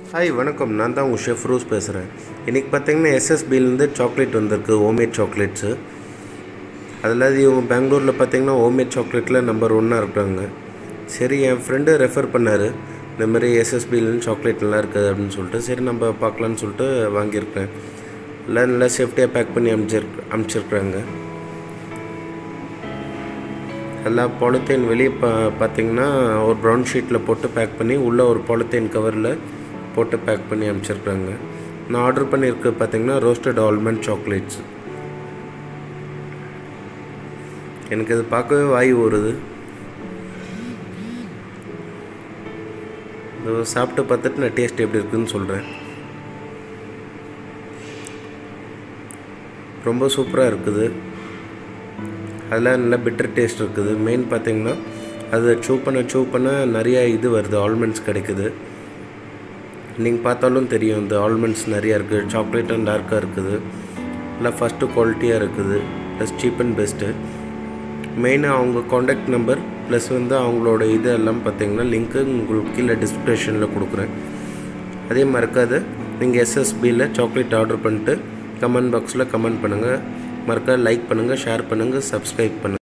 hi வணக்கம் நான் தான் உங்கள் ஷெஃப் ரோஸ் பேசுகிறேன் இன்றைக்கி பார்த்தீங்கன்னா எஸ்எஸ்பிலேருந்து சாக்லேட் வந்திருக்கு ஹோம்மேட் சாக்லேட்ஸு அதில் இவங்க பெங்களூரில் பார்த்தீங்கன்னா ஹோம்மேட் சாக்லேட்டில் நம்பர் ஒன்னாக இருக்காங்க சரி என் ஃப்ரெண்டு ரெஃபர் பண்ணார் இந்த மாதிரி எஸ்எஸ்பிலேருந்து சாக்லேட் நல்லா இருக்குது அப்படின்னு சொல்லிட்டு சரி நம்ம பார்க்கலான்னு சொல்லிட்டு வாங்கியிருக்கேன் எல்லாம் நல்லா சேஃப்டியாக பேக் பண்ணி அனுப்பிச்சிரு அனுப்பிச்சிருக்குறாங்க எல்லா பாலித்தீன் வெளியே பா பார்த்தீங்கன்னா ஒரு ப்ரௌன் ஷீட்டில் போட்டு பேக் பண்ணி உள்ளே ஒரு பாலித்தீன் கவரில் போட்டு பேக் பண்ணி அனுப்பிச்சிருக்காங்க நான் ஆர்டர் பண்ணியிருக்க பார்த்தீங்கன்னா ரோஸ்டட் ஆல்மண்ட் சாக்லேட்ஸ் எனக்கு இது பார்க்கவே வாய் வருது இது சாப்பிட்டு பார்த்துட்டு நான் டேஸ்ட் எப்படி இருக்குதுன்னு சொல்கிறேன் ரொம்ப சூப்பராக இருக்குது அதில் நல்ல பிட்டர் டேஸ்ட் இருக்குது மெயின் பார்த்தீங்கன்னா அது சூ பண்ண சூ பண்ண நிறையா இது வருது ஆல்மண்ட்ஸ் கிடைக்குது நீங்கள் பார்த்தாலும் தெரியும் இந்த ஆல்மண்ட்ஸ் நிறையா இருக்குது சாக்லேட்டும் டார்க்காக இருக்குது நல்லா ஃபஸ்ட்டு குவாலிட்டியாக இருக்குது ப்ளஸ் சீப் அண்ட் பெஸ்ட்டு மெயினாக அவங்க காண்டாக்ட் நம்பர் ப்ளஸ் வந்து அவங்களோட இது எல்லாம் பார்த்தீங்கன்னா லிங்க்கு உங்களுக்கு கீழே டிஸ்கிரிப்ஷனில் கொடுக்குறேன் அதே மறக்காது நீங்கள் எஸ்எஸ்பியில் சாக்லேட் ஆர்டர் பண்ணிட்டு கமெண்ட் பாக்ஸில் கமெண்ட் பண்ணுங்கள் மறக்காது லைக் பண்ணுங்கள் ஷேர் பண்ணுங்கள் சப்ஸ்கிரைப் பண்ணுங்கள்